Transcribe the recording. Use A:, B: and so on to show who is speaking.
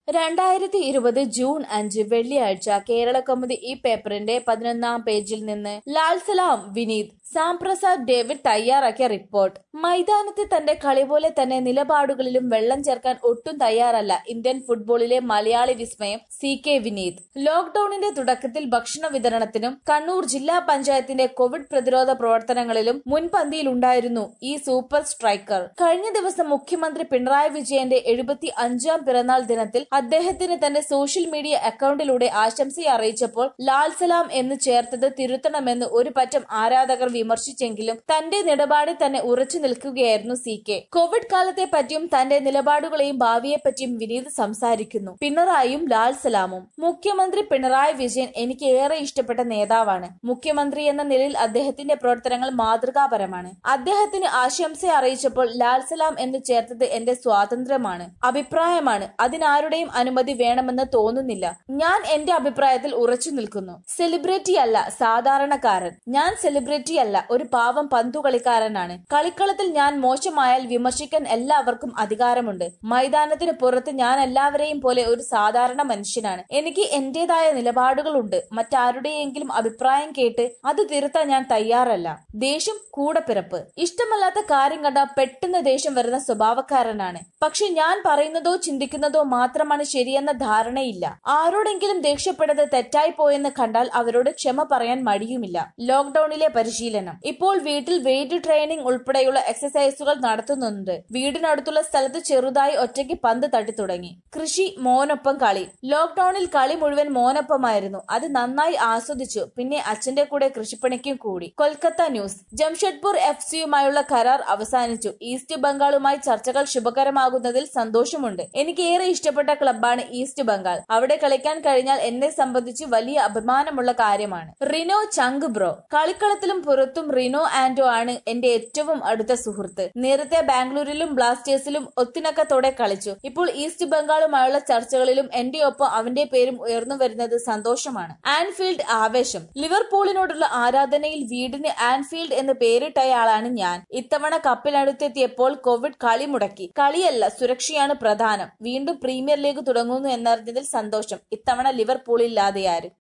A: രണ്ടായിരത്തി ഇരുപത് ജൂൺ അഞ്ച് വെള്ളിയാഴ്ച കേരള കൗമുദി ഈ പേപ്പറിന്റെ പതിനൊന്നാം പേജിൽ നിന്ന് ലാൽ സലാം വിനീത് സാം പ്രസാദ് ഡേവിഡ് തയ്യാറാക്കിയ റിപ്പോർട്ട് മൈതാനത്ത് തന്റെ കളി പോലെ തന്നെ നിലപാടുകളിലും വെള്ളം ചേർക്കാൻ ഒട്ടും തയ്യാറല്ല ഇന്ത്യൻ ഫുട്ബോളിലെ മലയാളി വിസ്മയം സി കെ വിനീത് ലോക്ഡൌണിന്റെ തുടക്കത്തിൽ ഭക്ഷണ വിതരണത്തിനും കണ്ണൂർ ജില്ലാ പഞ്ചായത്തിന്റെ കോവിഡ് പ്രതിരോധ പ്രവർത്തനങ്ങളിലും മുൻപന്തിയിലുണ്ടായിരുന്നു ഈ സൂപ്പർ സ്ട്രൈക്കർ കഴിഞ്ഞ ദിവസം മുഖ്യമന്ത്രി പിണറായി വിജയന്റെ എഴുപത്തി അഞ്ചാം പിറന്നാൾ ദിനത്തിൽ അദ്ദേഹത്തിന് തന്റെ സോഷ്യൽ മീഡിയ അക്കൌണ്ടിലൂടെ ആശംസ അറിയിച്ചപ്പോൾ ലാൽ സലാം എന്ന് ചേർത്തത് തിരുത്തണമെന്ന് ഒരു പറ്റം ആരാധകർ വിമർശിച്ചെങ്കിലും തന്റെ നിലപാടിൽ തന്നെ ഉറച്ചു നിൽക്കുകയായിരുന്നു സി കെ കോവിഡ് കാലത്തെ പറ്റിയും തന്റെ നിലപാടുകളെയും ഭാവിയെ പറ്റിയും വിനീത് സംസാരിക്കുന്നു പിണറായിയും ലാൽ സലാമും മുഖ്യമന്ത്രി പിണറായി വിജയൻ എനിക്ക് ഏറെ ഇഷ്ടപ്പെട്ട നേതാവാണ് മുഖ്യമന്ത്രി എന്ന നിലയിൽ അദ്ദേഹത്തിന്റെ പ്രവർത്തനങ്ങൾ മാതൃകാപരമാണ് അദ്ദേഹത്തിന് ആശംസ അറിയിച്ചപ്പോൾ ലാൽ സലാം എന്ന് ചേർത്തത് എന്റെ സ്വാതന്ത്ര്യമാണ് അഭിപ്രായമാണ് അതിനാരുടെയും അനുമതി വേണമെന്ന് തോന്നുന്നില്ല ഞാൻ എന്റെ അഭിപ്രായത്തിൽ ഉറച്ചു നിൽക്കുന്നു സെലിബ്രിറ്റി അല്ല സാധാരണക്കാരൻ ഞാൻ സെലിബ്രിറ്റി അല്ല ഒരു പാവം പന്തു കളിക്കാരനാണ് കളിക്കളത്തിൽ ഞാൻ മോശമായാൽ വിമർശിക്കാൻ എല്ലാവർക്കും അധികാരമുണ്ട് മൈതാനത്തിന് പുറത്ത് ഞാൻ എല്ലാവരെയും പോലെ ഒരു സാധാരണ മനുഷ്യനാണ് എനിക്ക് എന്റേതായ നിലപാടുകളുണ്ട് മറ്റാരുടെയെങ്കിലും അഭിപ്രായം കേട്ട് അത് തിരുത്താൻ ഞാൻ തയ്യാറല്ല ദേഷ്യം കൂടപ്പിറപ്പ് ഇഷ്ടമല്ലാത്ത കാര്യം കണ്ടാൽ പെട്ടെന്ന് ദേഷ്യം വരുന്ന സ്വഭാവക്കാരനാണ് പക്ഷെ ഞാൻ പറയുന്നതോ ചിന്തിക്കുന്നതോ മാത്രമാണ് ശരിയെന്ന ധാരണയില്ല ആരോടെങ്കിലും ദേഷ്യപ്പെട്ടത് തെറ്റായി പോയെന്ന് കണ്ടാൽ അവരോട് ക്ഷമ പറയാൻ മടിയുമില്ല ലോക്ഡൌണിലെ പരിശീലനം ഇപ്പോൾ വീട്ടിൽ വെയിറ്റ് ട്രെയിനിങ് ഉൾപ്പെടെയുള്ള എക്സസൈസുകൾ നടത്തുന്നുണ്ട് വീടിനടുത്തുള്ള സ്ഥലത്ത് ചെറുതായി ഒറ്റയ്ക്ക് പന്ത് തട്ടി തുടങ്ങി കൃഷി മോനൊപ്പം കളി ലോക്ഡൌണിൽ കളി മുഴുവൻ മോനൊപ്പമായിരുന്നു അത് നന്നായി ആസ്വദിച്ചു പിന്നെ അച്ഛന്റെ കൂടെ കൃഷിപ്പണിക്കും കൂടി കൊൽക്കത്ത ന്യൂസ് ജംഷഡ്പൂർ എഫ് സിയുമായുള്ള കരാർ അവസാനിച്ചു ഈസ്റ്റ് ബംഗാളുമായി ചർച്ചകൾ ശുഭകരമാകുന്നതിൽ സന്തോഷമുണ്ട് എനിക്ക് ഏറെ ഇഷ്ടപ്പെട്ട ക്ലബ്ബാണ് ഈസ്റ്റ് ബംഗാൾ അവിടെ കളിക്കാൻ കഴിഞ്ഞാൽ എന്നെ സംബന്ധിച്ച് വലിയ അഭിമാനമുള്ള കാര്യമാണ് റിനോ ചങ്ക് ബ്രോ കളിക്കളത്തിലും പുറത്തും റിനോ ആൻഡോ ആണ് എന്റെ ഏറ്റവും അടുത്ത സുഹൃത്ത് നേരത്തെ ബാംഗ്ലൂരിലും ബ്ലാസ്റ്റേഴ്സിലും ഒത്തിണക്കത്തോടെ കളിച്ചു ഇപ്പോൾ ഈസ്റ്റ് ബംഗാളുമായുള്ള ചർച്ചകളിലും എന്റെ ഒപ്പം അവന്റെ പേരും ഉയർന്നു വരുന്നത് സന്തോഷമാണ് ആൻഫീൽഡ് ആവേശം ലിവർപൂളിനോടുള്ള ആരാധനയിൽ വീടിന് ആൻഫീൽഡ് എന്ന് പേരിട്ടയാളാണ് ഞാൻ ഇത്തവണ കപ്പിനടുത്തെത്തിയപ്പോൾ കോവിഡ് കളി മുടക്കി കളിയല്ല സുരക്ഷയാണ് പ്രധാനം വീണ്ടും പ്രീമിയർ ലീഗ് തുടങ്ങുന്നു എന്നറിഞ്ഞതിൽ സന്തോഷം ഇത്തവണ ലിവർപൂളില്ലാതെയാരും